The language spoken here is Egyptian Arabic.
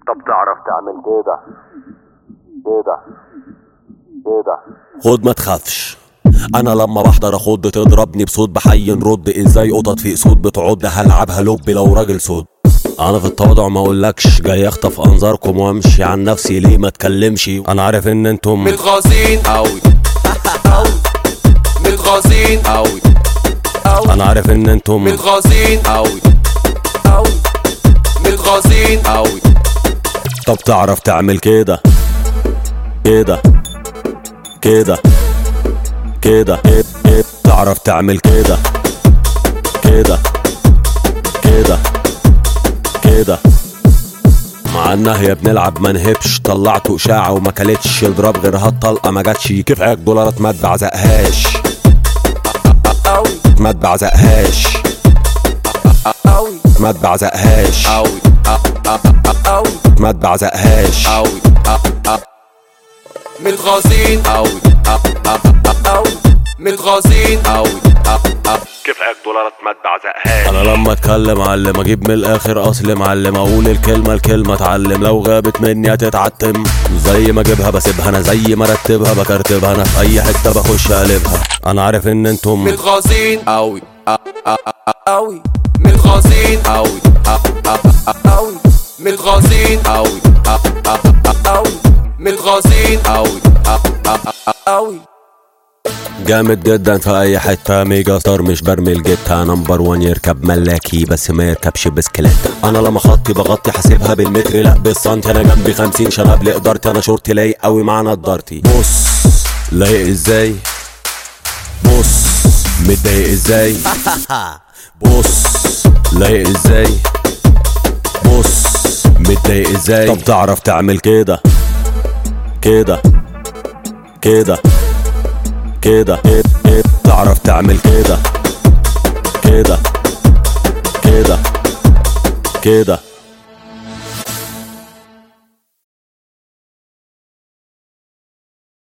طب تعرف تعمل كده كده كده خد ما تخافش انا لما بحضر اخد تضربني بصوت بحي نرد ازاي قطط في اسود بتعض هلعبها لب لو راجل صوت انا في التواضع ما اقولكش جاي اخطف انظاركم وامشي عن نفسي ليه ما اتكلمش انا عارف ان انتم متغاظين قوي قوي متغاظين قوي قوي انا عارف ان انتم متغاظين قوي قوي متغاظين قوي طب تعرف تعمل كده كده كده كده كده. تعرف تعمل كده كده كده كده مع النهية بنلعب ما نهبش طلعته اشاعة وما كلتش اضرب غيرها الطلقة ما جاتش كفاية دولارات ما تبعزقهاش قوي ما تبعزقهاش قوي ما تبعزقهاش قوي قوي ما تبعزقهاش قوي متغاظين قوي قوي متغاظين قوي كيفك دولارات ما تبعزقهاش انا لما اتكلم علم اجيب من الاخر اصل معلم اقول الكلمه الكلمه اتعلم لو غابت مني هتتعتم زي ما اجيبها بسيبها انا زي ما ارتبها بكرتبها انا في اي حته بخش اقلبها انا عارف ان انتم متغاظين قوي قوي متغاظين قوي قوي متغاظين قوي قوي متغاظين قوي قوي جامد جدا في اي حته ميجا ستار مش برمي الجيتا نمبر وان يركب ملاكي بس ما يركبش بسكليت انا لما خطي بغطي حاسبها بالمتر لا بالسنتي انا جنبي خمسين شنب لقدرتي انا شورتي لايق قوي مع نضارتي بص لايق ازاي بص متضايق ازاي بص لايق ازاي بص متضايق ازاي طب تعرف تعمل كده كده كده كده كده. تعرف تعمل كده كده كده كده